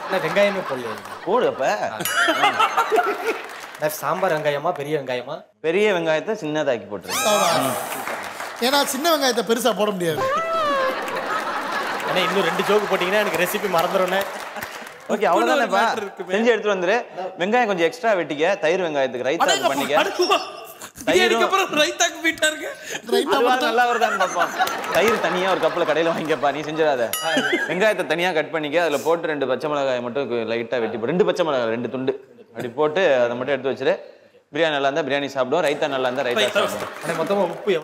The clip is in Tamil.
நான் வெங்காயமே போடலையே போடு அப்ப நான் சாம்பார் வெங்காயமா பெரிய வெங்காயமா பெரிய வெங்காயத்தை சின்னதாக்கி போட்டுருங்க அவ்வளவுதான். ஏன்னா சின்ன வெங்காயத்தை பெருசா போட முடியாது ஏன்னா இன்னும் ரெண்டு ஜோக்கு போட்டீங்கன்னா எனக்கு ரெசிபி மறந்துடும்னே ஓகே அவ்வளவுதானேப்பா matter இருக்குமே. செஞ்சு எடுத்துட்டு வந்துரு வெங்காயம் கொஞ்சம் எக்ஸ்ட்ரா வெட்டிக்க தயிர் வெங்காயத்துக்கு ரைத்தா பண்ணிக்க அடுக்குவா பிரியாணிக்கு அப்புறம் ரைத்தாக்கு போயிட்டாருங்க அதுவா நல்லா வருதான்னு பார்ப்போம் தயிர் தனியா ஒரு கப்பில் கடையில வாங்கிக்கப்பா நீ செஞ்சிடாத வெங்காயத்தை தனியா கட் பண்ணிக்க அதுல போட்டு ரெண்டு பச்சை மிளகாய் மட்டும் லைட்டா வெட்டி போடு. ரெண்டு பச்சை மிளகாய் ரெண்டு துண்டு அப்படி போட்டு அதை மட்டும் எடுத்து வச்சிரு பிரியாணி நல்லா இருந்தா பிரியாணி சாப்பிடுவோம் ரைத்தா நல்லா இருந்தா ரைத்தா சாப்பிடுவோம் ஆனால் மொத்தமா உப்பு